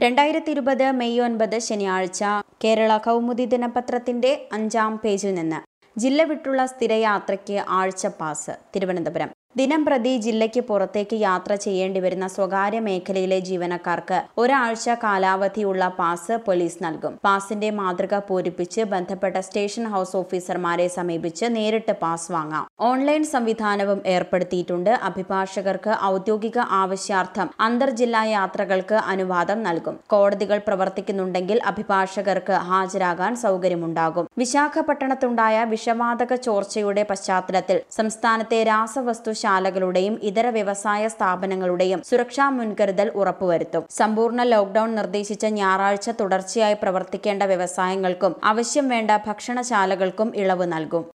രണ്ടായിരത്തി ഇരുപത് മെയ് ഒൻപത് ശനിയാഴ്ച കേരള കൗമുദി ദിനപത്രത്തിന്റെ അഞ്ചാം പേജിൽ നിന്ന് ജില്ല വിട്ടുള്ള സ്ഥിരയാത്രയ്ക്ക് ആഴ്ച പാസ് തിരുവനന്തപുരം ദിനം പ്രതി ജില്ലയ്ക്ക് പുറത്തേക്ക് യാത്ര ചെയ്യേണ്ടി വരുന്ന സ്വകാര്യ മേഖലയിലെ ജീവനക്കാർക്ക് ഒരാഴ്ച കാലാവധിയുള്ള പാസ് പോലീസ് നൽകും പാസിന്റെ മാതൃക പൂരിപ്പിച്ച് ബന്ധപ്പെട്ട സ്റ്റേഷൻ ഹൌസ് ഓഫീസർമാരെ സമീപിച്ച് നേരിട്ട് പാസ് വാങ്ങാം ഓൺലൈൻ സംവിധാനവും ഏർപ്പെടുത്തിയിട്ടുണ്ട് അഭിഭാഷകർക്ക് ഔദ്യോഗിക ആവശ്യാർത്ഥം അന്തർജില്ലാ യാത്രകൾക്ക് അനുവാദം നൽകും കോടതികൾ പ്രവർത്തിക്കുന്നുണ്ടെങ്കിൽ അഭിഭാഷകർക്ക് ഹാജരാകാൻ സൗകര്യമുണ്ടാകും വിശാഖപട്ടണത്തുണ്ടായ വിഷവാതക ചോർച്ചയുടെ പശ്ചാത്തലത്തിൽ സംസ്ഥാനത്തെ രാസവസ്തുശാലകളുടെയും ഇതര വ്യവസായ സ്ഥാപനങ്ങളുടെയും സുരക്ഷാ മുൻകരുതൽ ഉറപ്പുവരുത്തും സമ്പൂർണ്ണ ലോക്ഡൌൺ നിർദ്ദേശിച്ച ഞായറാഴ്ച തുടർച്ചയായി പ്രവർത്തിക്കേണ്ട വ്യവസായങ്ങൾക്കും ആവശ്യം വേണ്ട ഭക്ഷണശാലകൾക്കും ഇളവ് നൽകും